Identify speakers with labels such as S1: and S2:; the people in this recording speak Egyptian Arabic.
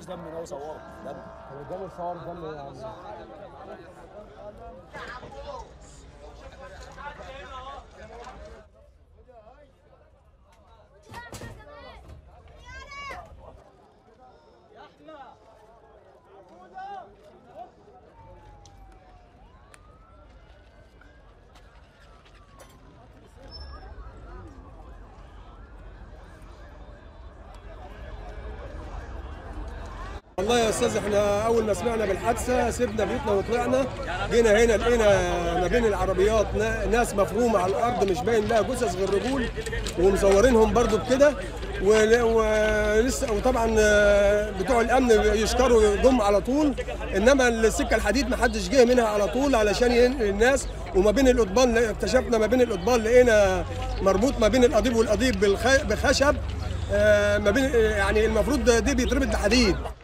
S1: دم هو صوره دم
S2: طب الدم الصور الدم ايه يا عم والله يا استاذ احنا اول ما سمعنا بالحادثه سيبنا بيوتنا وطلعنا جينا هنا لقينا ما بين العربيات نا- ناس مفرومه على الارض مش باين لها جثث غير رجول ومصورينهم برضو بكده ول- ولسه وطبعا آه، بتوع الامن يشكروا جم على طول انما السكه الحديد ما حدش جه منها على طول علشان ينقل الناس وما بين القضبان اكتشفنا ما بين القضبان لقينا مربوط ما بين القضيب والقضيب بالخ- بخشب آه، ما بين يعني المفروض دي بيتربط بحديد